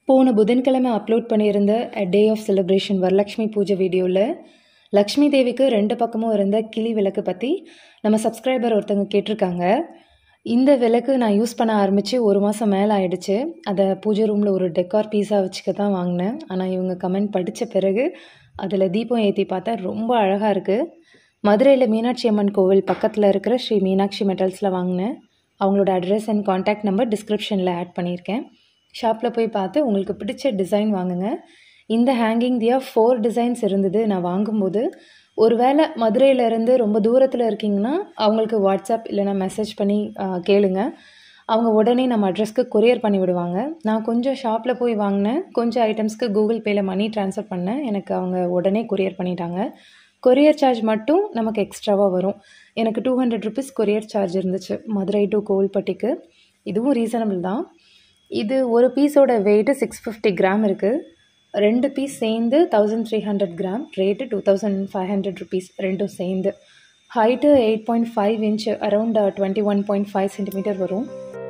போன புதன்கிழமை அப்லோட் பண்ணியிருந்த a day of celebration Varalakshmi Puja வீடியோவில் லக்ஷ்மி தேவிக்கு ரெண்டு பக்கமும் இருந்த கிளி விளக்கு பற்றி நம்ம சப்ஸ்கிரைபர் ஒருத்தவங்க கேட்டிருக்காங்க இந்த விளக்கு நான் யூஸ் பண்ண ஆரம்பித்து ஒரு மாதம் மேலே ஆயிடுச்சு அதை பூஜை ரூமில் ஒரு டெக்கார் பீஸாக வச்சுக்க தான் வாங்கினேன் ஆனால் இவங்க கமெண்ட் படித்த பிறகு அதில் தீபம் ஏற்றி பார்த்தா ரொம்ப அழகாக இருக்குது மதுரையில் மீனாட்சி அம்மன் கோவில் பக்கத்தில் இருக்கிற ஸ்ரீ மீனாட்சி மெட்டல்ஸில் வாங்கினேன் அவங்களோட அட்ரஸ் அண்ட் காண்டாக்ட் நம்பர் டிஸ்கிரிப்ஷனில் ஆட் பண்ணியிருக்கேன் ஷாப்பில் போய் பார்த்து உங்களுக்கு பிடிச்ச டிசைன் வாங்குங்க இந்த ஹேங்கிங் தியா ஃபோர் டிசைன்ஸ் இருந்தது நான் வாங்கும்போது ஒருவேளை மதுரையிலேருந்து ரொம்ப தூரத்தில் இருக்கீங்கன்னா அவங்களுக்கு வாட்ஸ்அப் இல்லைனா மெசேஜ் பண்ணி ஆ, கேளுங்க அவங்க உடனே நம்ம அட்ரஸ்க்கு கொரியர் பண்ணி விடுவாங்க நான் கொஞ்சம் ஷாப்பில் போய் வாங்கினேன் கொஞ்சம் ஐட்டம்ஸ்க்கு கூகுள் பேயில் மணி ட்ரான்ஸ்ஃபர் பண்ணேன் எனக்கு அவங்க உடனே கொரியர் பண்ணிட்டாங்க கொரியர் சார்ஜ் மட்டும் நமக்கு எக்ஸ்ட்ராவாக வரும் எனக்கு two hundred rupees courier charge இருந்துச்சு மதுரை டு கோவில்பட்டிக்கு இதுவும் ரீசனபிள் தான் இது ஒரு பீஸோட வெயிட்டு சிக்ஸ் ஃபிஃப்டி கிராம் இருக்குது ரெண்டு பீஸ் சேர்ந்து thousand three hundred gram rate two thousand five hundred rupees ரெண்டும் சேர்ந்து height eight point five inch around twenty one point five centimetre வரும்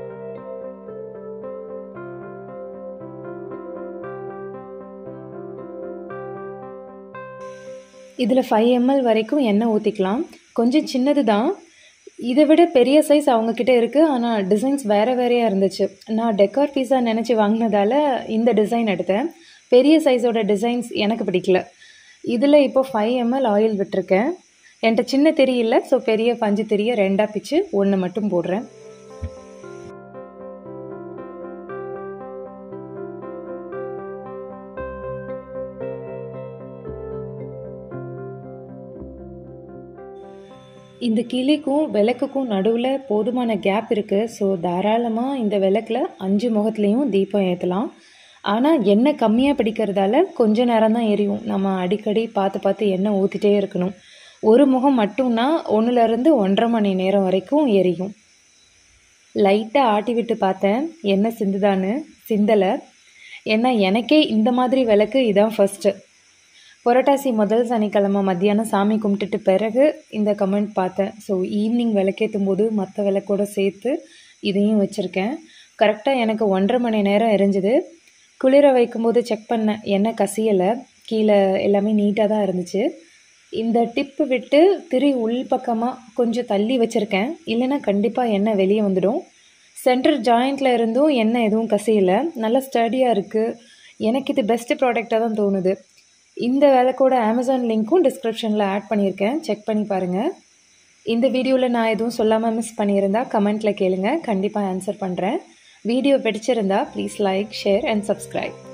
இதில் ஃபைவ் எம்எல் வரைக்கும் எண்ணெய் ஊற்றிக்கலாம் கொஞ்சம் சின்னது தான் இதை விட பெரிய சைஸ் அவங்கக்கிட்ட இருக்குது ஆனால் டிசைன்ஸ் வேறு வேறையாக இருந்துச்சு நான் டெக்கார் பீஸா நினச்சி வாங்கினதால இந்த டிசைன் எடுத்தேன் பெரிய சைஸோட டிசைன்ஸ் எனக்கு பிடிக்கல இதில் இப்போ ஃபைவ் எம்எல் ஆயில் விட்டிருக்கேன் என்கிட்ட சின்ன திரி இல்லை ஸோ பெரிய பஞ்சு திரியை ரெண்டாக பிச்சு ஒன்று மட்டும் போடுறேன் இந்த கிளிக்கும் விளக்குக்கும் நடுவில் போதுமான கேப் இருக்குது ஸோ தாராளமாக இந்த விளக்கில் அஞ்சு முகத்துலேயும் தீபம் ஏற்றலாம் ஆனால் எண்ணெய் கம்மியாக பிடிக்கிறதால கொஞ்ச நேரம் தான் எரியும் நம்ம அடிக்கடி பார்த்து பார்த்து எண்ணெய் ஊற்றிட்டே இருக்கணும் ஒரு முகம் மட்டும்னா ஒன்றுலேருந்து ஒன்றரை மணி நேரம் வரைக்கும் எரியும் லைட்டாக ஆட்டி விட்டு பார்த்தேன் எண்ணெய் சிந்துதான்னு சிந்தலை ஏன்னா எனக்கே இந்த மாதிரி விளக்கு இதான் ஃபஸ்ட்டு புரட்டாசி முதல் சனிக்கிழமை மத்தியானம் சாமி கும்பிட்டுட்டு பிறகு இந்த கமெண்ட் பார்த்தேன் ஸோ ஈவினிங் விளக்கேற்றும் போது மற்ற விளக்கோட சேர்த்து இதையும் வச்சுருக்கேன் கரெக்டாக எனக்கு ஒன்றரை மணி நேரம் எரிஞ்சுது குளிர வைக்கும்போது செக் பண்ணேன் எண்ணெய் கசியலை கீழே எல்லாமே நீட்டாக தான் இருந்துச்சு இந்த டிப்பு விட்டு திரி உள் பக்கமாக கொஞ்சம் தள்ளி வச்சுருக்கேன் இல்லைன்னா கண்டிப்பாக எண்ணெய் வெளியே வந்துடும் சென்டர் ஜாயிண்ட்டில் இருந்தும் எண்ணெய் எதுவும் கசியலை நல்லா ஸ்டடியாக இருக்குது எனக்கு இது பெஸ்ட்டு ப்ராடக்டாக தான் தோணுது இந்த விளக்கோட அமேசான் லிங்க்கும் டிஸ்கிரிப்ஷனில் ஆட் பண்ணியிருக்கேன் செக் பண்ணி பாருங்கள் இந்த வீடியோவில் நான் எதுவும் சொல்லாமல் மிஸ் பண்ணியிருந்தா கமெண்ட்டில் கேளுங்க கண்டிப்பாக ஆன்சர் பண்ணுறேன் வீடியோ பிடிச்சிருந்தா please like share and subscribe